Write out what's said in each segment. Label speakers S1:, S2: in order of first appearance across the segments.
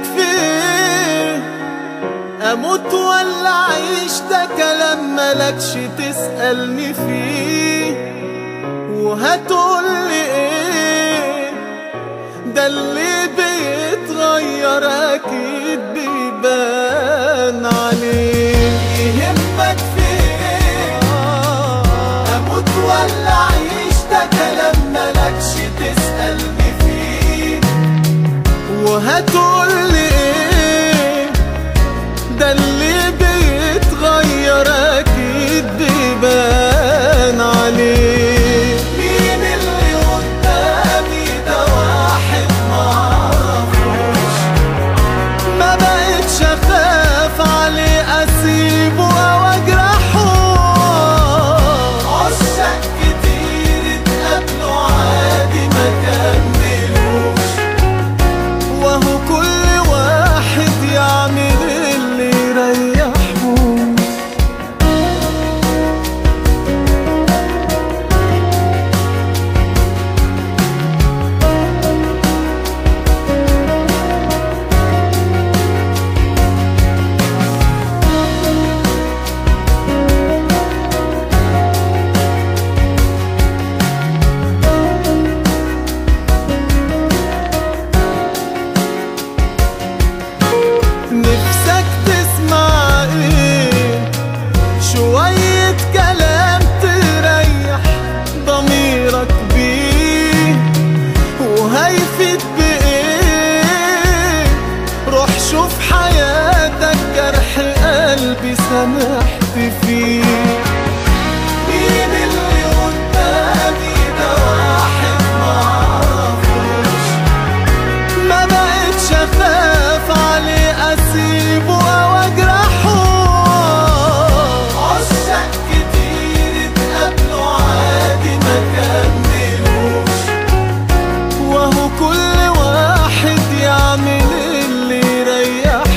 S1: فيه اموت ولا اعيش ده كلام ملكش تسألني فيه وهتقولي ايه ده اللي بيتغير اكيد بيبان عليه يهمك فيه اموت ولا اعيش ده كلام ملكش تسألني فيه وهتقولي ايه ده اللي بيتغير اكيد بيبان عليه مين اللي قدامي ده واحد معرفوش ما بقتش اخاف عليه اسيبه او اجرحه عشاق كتير اتقابلوا عادي ما كملوش وهو كل واحد يعمل اللي يريحه نفسك تسمع ايه شوية كلام تريح ضميرك بيه وهيفيد بايه روح شوف حياتك جرح قلبي سامحت فيه مين اللي قدامي ده واحد معرفوش ما بقتش اخاف عليه اسيبه او اجرحه عشاق كتير اتقابلوا عادي ما كملوش وهو كل واحد يعمل اللي يريحه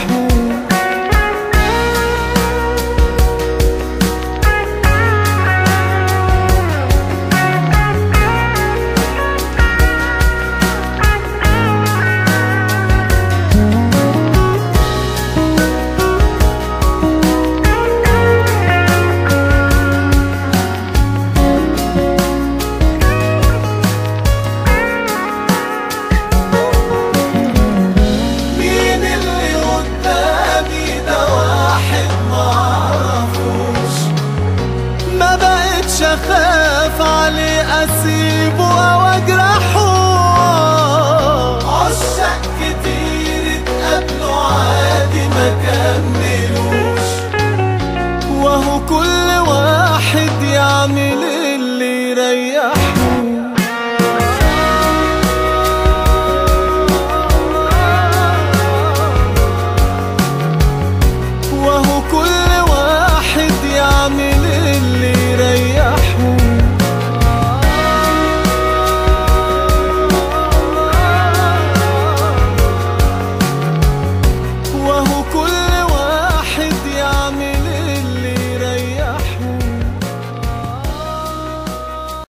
S1: مين اللي قدامي ده واحد معرفوش